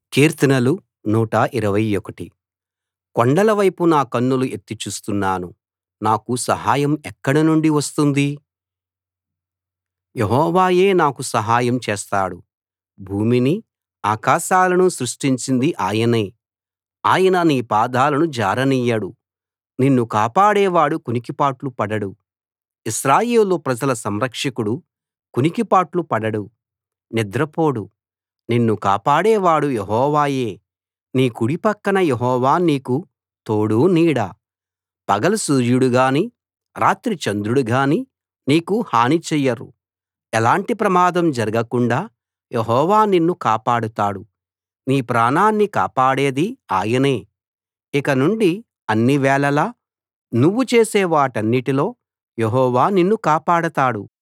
కీర్తనలు 121 కొండల వైపు నా కన్నులు ఎత్తి చూస్తున్నాను నాకు సహాయం ఎక్కడ నుండి వస్తుంది యెహోవాయే నాకు సహాయం చేస్తాడు భూమినీ ఆకాశాలనూ సృష్టించింది ఆయనే ఆయన నీ పాదాలను జారనియ్యడు నిన్ను కాపాడేవాడు కునికిపాట్లు పడడు ఇశ్రాయేలు ప్రజల సంరక్షకుడు కునికిపాట్లు పడడు నిద్రపోడు నిన్ను కాపాడేవాడు యెహోవాయే నీ కుడి పక్కన యెహోవా నీకు తోడు నీడ పగలు సూర్యుడు గానీ రాత్రి చంద్రుడు గానీ నీకు హాని చెయ్యరు ఎలాంటి ప్రమాదం జరగకుండా యెహోవా నిన్ను కాపాడుతాడు నీ ప్రాణాన్ని కాపాడేది ఆయనే ఇక నుండి అన్ని వేళలా నువ్వు చేసే వాటన్నిటిలో యెహోవా నిన్ను కాపాడతాడు